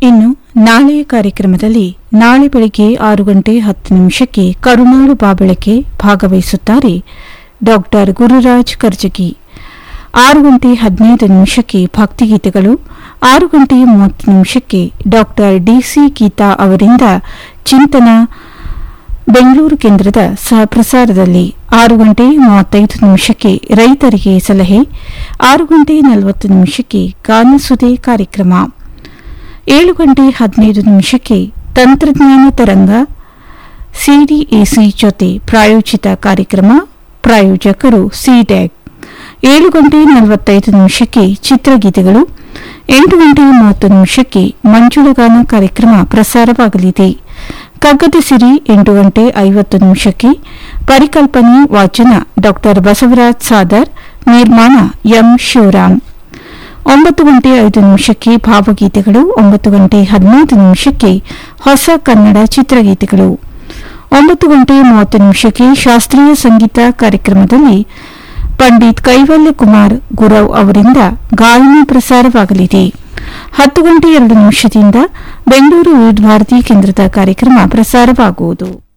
ಇನ್ನು ನಾಳೆಯ ಕಾರ್ಯಕ್ರಮದಲ್ಲಿ ನಾಳೆ ಬೆಳಿಗ್ಗೆ ಆರು ಗಂಟೆ ಹತ್ತು ನಿಮಿಷಕ್ಕೆ ಕರುಣಾಳು ಬಾಬೆಳಕೆ ಭಾಗವಹಿಸುತ್ತಾರೆ ಡಾಕ್ಟರ್ ಗುರುರಾಜ್ ಕರ್ಜಗಿ ಆರು ಗಂಟೆ ಹದಿನೈದು ನಿಮಿಷಕ್ಕೆ ಭಕ್ತಿಗೀತೆಗಳು ಆರು ಗಂಟೆ ಮೂವತ್ತು ನಿಮಿಷಕ್ಕೆ ಡಾಕ್ಟರ್ ಡಿಸಿ ಗೀತಾ ಅವರಿಂದ ಚಿಂತನ ಬೆಂಗಳೂರು ಕೇಂದ್ರದ ಸಹ ಪ್ರಸಾರದಲ್ಲಿ ಆರು ಗಂಟೆ ಮೂವತ್ತೈದು ನಿಮಿಷಕ್ಕೆ ರೈತರಿಗೆ ಸಲಹೆ ಆರು ಗಂಟೆ ನಲವತ್ತು ನಿಮಿಷಕ್ಕೆ ಗಾನಸುದೆ ಕಾರ್ಯಕ್ರಮ ಏಳು ಗಂಟೆ ಹದಿನೈದು ನಿಮಿಷಕ್ಕೆ ತಂತ್ರಜ್ಞಾನ ತರಂಗ ಸಿಡಿಎಸಿ ಜೊತೆ ಪ್ರಾಯೋಜಿತ ಕಾರ್ಯಕ್ರಮ ಪ್ರಾಯೋಜಕರು ಸಿಡ್ಯಾಗ್ ಏಳು ಗಂಟೆ ನಲವತ್ತೈದು ನಿಮಿಷಕ್ಕೆ ಚಿತ್ರಗೀತೆಗಳು ಎಂಟು ಗಂಟೆ ಮೂವತ್ತು ನಿಮಿಷಕ್ಕೆ ಮಂಜುಳಗಾನ ಕಾರ್ಯಕ್ರಮ ಪ್ರಸಾರವಾಗಲಿದೆ ಕಗ್ಗದ ಸಿರಿ ಎಂಟು ಗಂಟೆ ಐವತ್ತು ನಿಮಿಷಕ್ಕೆ ಪರಿಕಲ್ಪನೆ ವಾಚನ ಡಾಕ್ಟರ್ ಬಸವರಾಜ್ ಸಾದರ್ ನಿರ್ಮಾಣ ಎಂ ಶಿವರಾಮ್ ಒಂಬತ್ತು ಗಂಟೆ ಐದು ನಿಮಿಷಕ್ಕೆ ಭಾವಗೀತೆಗಳು ಒಂಬತ್ತು ಗಂಟೆ ಹದಿನೈದು ನಿಮಿಷಕ್ಕೆ ಹೊಸ ಕನ್ನಡ ಚಿತ್ರಗೀತೆಗಳು ಒಂಬತ್ತು ಗಂಟೆ ಮೂವತ್ತು ನಿಮಿಷಕ್ಕೆ ಶಾಸ್ತ್ರೀಯ ಸಂಗೀತ ಕಾರ್ಯಕ್ರಮದಲ್ಲಿ ಪಂಡಿತ್ ಕೈವಲ್ಯ ಕುಮಾರ್ ಗುರವ್ ಅವರಿಂದ ಗಾಯನ ಪ್ರಸಾರವಾಗಲಿದೆ ಹತ್ತು ಗಂಟೆ ಎರಡು ನಿಮಿಷದಿಂದ ಬೆಂಗಳೂರು ವಿವಿಧ ಭಾರತಿ ಕೇಂದ್ರದ ಕಾರ್ಯಕ್ರಮ ಪ್ರಸಾರವಾಗುವುದು